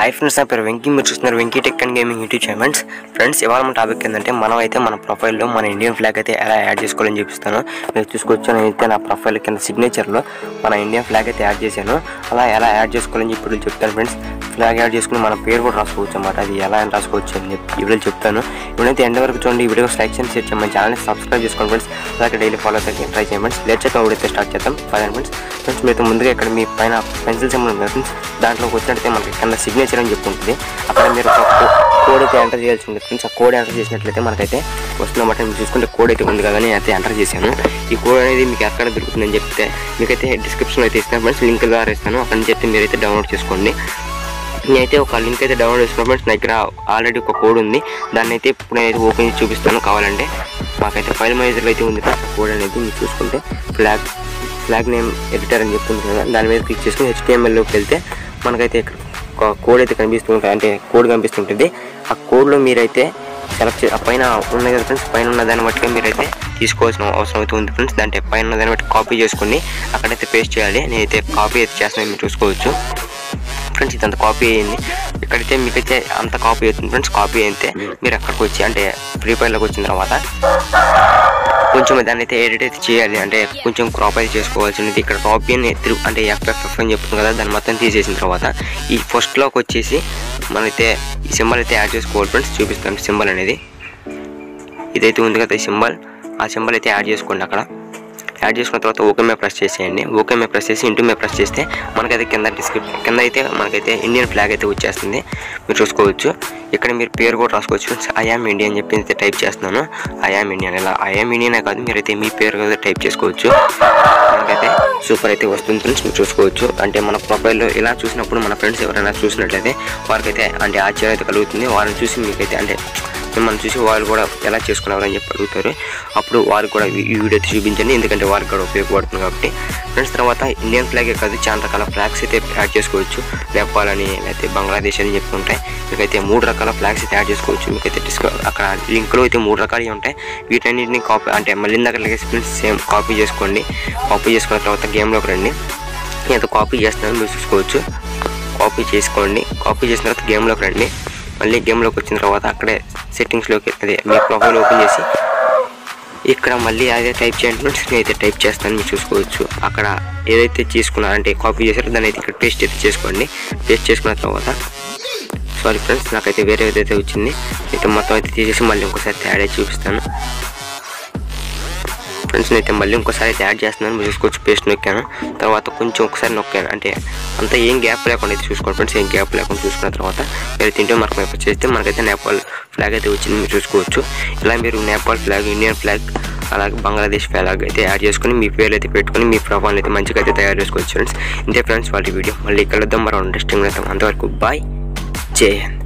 hi friends నా పేరు వెంకీ మీరు చూస్తున్నారు Venky tech and gaming YouTube channels friends ఇవాళ మన టాపిక్ ఏంటంటే మనం అయితే మన ప్రొఫైల్లో మన ఇండియన్ ఫ్లాగ్ అయితే ఎలా యాడ్ చేసుకోవాలని చూపిస్తాను మీరు చూసుకోవచ్చు నేనైతే నా ప్రొఫైల్ కింద సిగ్నేచర్లో మన ఇండియన్ ఫ్లాగ్ అయితే యాడ్ చేశాను అలా ఎలా యాడ్ చేసుకోవాలని చెప్పి ఇప్పుడు చెప్తాను ఫ్రెండ్స్ ఫ్లాగ్ యాడ్ చేసుకుని మన పేరు కూడా రాసుకోవచ్చు అన్నమాట అది ఎలా అని రాసుకోవచ్చు అని చెప్పి ఈ వీడియో చెప్తాను ఇప్పుడైతే ఎండ్ వరకు చూడండి ఈ వీడియో లైక్ చేసి షేర్ చేయండి మన ఛానల్ని సబ్స్క్రైబ్ చేసుకోండి ఫ్రెండ్స్ అలాగే డైలీ ఫాలో అయితే ట్రై చేయండి ఫ్రెండ్స్ లేట్ చేయక వీడియో స్టార్ట్ చేద్దాం పదండి ఫ్రెండ్స్ ఫ్రెండ్స్ మీతో ముందుగా ఇక్కడ మీ పైన పెన్సిల్ సింబల్ ఉంది ఫ్రెండ్స్ దాంట్లోకి వచ్చినట్టయితే మనకి కింద సిగ్నేచర్ అని చెప్పి ఉంటుంది అక్కడ మీరు ఒక కోడ్ అయితే ఎంటర్ చేయాల్సి ఉంది ఫ్రెండ్స్ ఆ కోడ్ ఎంటర్ చేసినట్లయితే మనకైతే వస్తుందన్నమాట మీరు చూసుకుంటే కోడ్ అయితే ఉంది కదా నేను అయితే ఎంటర్ చేశాను ఈ కోడ్ అనేది మీకు ఎక్కడ దొరుకుతుందని చెప్తే మీకైతే డిస్క్రిప్షన్ అయితే ఇస్తాను ఫ్రెండ్స్ లింక్ ద్వారా ఇస్తాను అక్కడ నుంచి అయితే మీరైతే డౌన్లోడ్ చేసుకోండి నేనైతే ఒక లింక్ అయితే డౌన్లోడ్ చేసుకున్నాను ఫ్రెండ్స్ నా దగ్గర ఆల్రెడీ ఒక కోడ్ ఉంది దాన్ని అయితే ఇప్పుడు నేనైతే ఓపెన్ చేసి చూపిస్తాను కావాలంటే మాకైతే ఫైల్ మేనేజర్లో అయితే ఉంది ఫ్రెండ్స్ కోడ్ అనేది మీరు చూసుకుంటే ఫ్లాగ్ ఫ్లాగ్ నేమ్ ఎడిటర్ అని చెప్తుంది కదా దాని మీద క్లిక్ చేసుకుని హెచ్టిఎంఎల్లోకి వెళ్తే మనకైతే ఇక్కడ ఒక కోడ్ అయితే కనిపిస్తుంటుంది అంటే కోడ్ కనిపిస్తుంటుంది ఆ కోడ్లో మీరైతే సెలెక్ట్ చే ఆ పైన ఉన్నాయి కదా ఫ్రెండ్స్ పైన ఉన్న దాన్ని బట్టి మీరైతే తీసుకోవాల్సిన అవసరం అయితే ఉంది ఫ్రెండ్స్ దాంట్లో పైన ఉన్న దాన్ని బట్టి కాపీ చేసుకుని అక్కడైతే పేస్ట్ చేయాలి నేనైతే కాపీ అయితే చేస్తాను మీరు చూసుకోవచ్చు ఫ్రెండ్స్ ఇదంతా కాపీ అయ్యింది ఇక్కడైతే మీకైతే అంత కాపీ అవుతుంది ఫ్రెండ్స్ కాపీ అయితే మీరు అక్కడికి వచ్చి అంటే ఫ్రీ ఫైర్లోకి వచ్చిన తర్వాత కొంచెం దాన్ని అయితే ఎడిట్ అయితే చేయాలి అంటే కొంచెం క్రాప్ అయితే చేసుకోవాల్సింది ఇక్కడ కాపీ అని తిరుగు అంటే ఎఫ్ఎఫ్ఎఫ్ అని చెప్తుంది కదా దాన్ని మొత్తం తీసేసిన తర్వాత ఈ ఫస్ట్లోకి వచ్చేసి మనైతే ఈ సింబల్ అయితే యాడ్ చేసుకోవాలి ఫ్రెండ్స్ చూపిస్తాను సింబల్ అనేది ఇదైతే ఉంది కదా ఈ సింబల్ ఆ సింబల్ అయితే యాడ్ చేసుకోండి అక్కడ యాడ్ చేసుకున్న తర్వాత ఓకే మే ప్రెస్ చేసేయండి ఓకే మే ప్రెస్ చేసి ఇంటూ మే ప్రెస్ చేస్తే మనకైతే కింద డిస్క్రిప్షన్ కింద అయితే మనకైతే ఇండియన్ ఫ్లాగ్ అయితే వచ్చేస్తుంది మీరు చూసుకోవచ్చు ఇక్కడ మీరు పేరు కూడా రాసుకోవచ్చు ఫ్రెండ్స్ ఐఆమ్ ఇండియన్ అని చెప్పి అయితే టైప్ చేస్తున్నాను ఐఆమ్ ఇండియన్ ఇలా ఐఆమ్ ఇండియనే కాదు మీరైతే మీ పేరు కూడా టైప్ చేసుకోవచ్చు మనకైతే సూపర్ అయితే వస్తుంది ఫ్రెండ్స్ మీరు చూసుకోవచ్చు అంటే మన ప్రొఫైల్లో ఇలా చూసినప్పుడు మన ఫ్రెండ్స్ ఎవరైనా చూసినట్లయితే వారికైతే అంటే ఆశ్చర్యం అయితే కలుగుతుంది వారిని చూసి మీకైతే అంటే మిమ్మల్ని చూసి వాళ్ళు కూడా ఎలా చేసుకున్నారు అని చెప్పి అడుగుతారు అప్పుడు వారికి కూడా ఈ వీడియో అయితే చూపించండి ఎందుకంటే వారికి కూడా ఉపయోగపడుతుంది కాబట్టి ఫ్రెండ్స్ తర్వాత ఇండియన్ ఫ్లాగే కాదు చాలా రకాల ఫ్లాగ్స్ అయితే యాడ్ చేసుకోవచ్చు నేపాల్ అని లేకపోతే బంగ్లాదేశ్ అని చెప్పి ఉంటాయి మీకైతే మూడు రకాల ఫ్లాగ్స్ అయితే యాడ్ చేసుకోవచ్చు మీకైతే డిస్కో అక్కడ లింక్లో అయితే మూడు రకాలు ఉంటాయి వీటన్నిటిని కాపీ అంటే మళ్ళీ దగ్గర ఫ్రెండ్స్ సేమ్ కాపీ చేసుకోండి కాపీ చేసుకున్న తర్వాత గేమ్లోకి రండి నేను కాపీ చేస్తున్నాను మీరు చూసుకోవచ్చు కాపీ చేసుకోండి కాపీ చేసిన తర్వాత గేమ్లోకి రండి మళ్ళీ గేమ్లోకి వచ్చిన తర్వాత అక్కడే సెట్టింగ్స్లోకి అదే మీ ప్రొఫైల్ ఓపెన్ చేసి ఇక్కడ మళ్ళీ అదే టైప్ చేయండి ఫ్రెండ్స్ నేనైతే టైప్ చేస్తాను మీరు చూసుకోవచ్చు అక్కడ ఏదైతే తీసుకున్నారంటే కాపీ చేశారో దాన్ని అయితే ఇక్కడ పేస్ట్ అయితే చేసుకోండి పేస్ట్ చేసుకున్న తర్వాత సారీ ఫ్రెండ్స్ నాకైతే వేరే ఏదైతే వచ్చింది అయితే మొత్తం అయితే తీసేసి మళ్ళీ ఇంకోసారి యాడ్ అయ్యి చూపిస్తాను ఫ్రెండ్స్ అయితే మళ్ళీ ఇంకోసారి అయితే యాడ్ చేస్తున్నాను మీరు చూసుకోవచ్చు పేస్ట్ నొక్కాను తర్వాత కొంచెం ఒకసారి నొక్కాను అంటే అంత ఏం గ్యాప్ లేకుండా అయితే చూసుకోండి ఫ్రెండ్స్ ఏం గ్యాప్ లేకుండా చూసుకున్న తర్వాత మీరు తింటే మనకు మేపర్ చేస్తే మనకైతే నేపాల్ ఫ్లాగ్ అయితే వచ్చింది మీరు చూసుకోవచ్చు ఇలా మీరు నేపాల్ ఫ్లాగ్ ఇండియన్ ఫ్లాగ్ అలాగే బంగ్లాదేశ్ ఫ్లాగ్ అయితే యాడ్ చేసుకుని మీ పేర్లు అయితే పెట్టుకుని మీ ప్రొఫైల్ అయితే మంచిగా అయితే తయారు చేసుకోవచ్చు ఫ్రెండ్స్ ఇంతే ఫ్రెండ్స్ వాళ్ళ వీడియో మళ్ళీ కలుద్దాం మరో ఇంట్రెస్టింగ్ అయితే అంతవరకు బాయ్ జై హింద్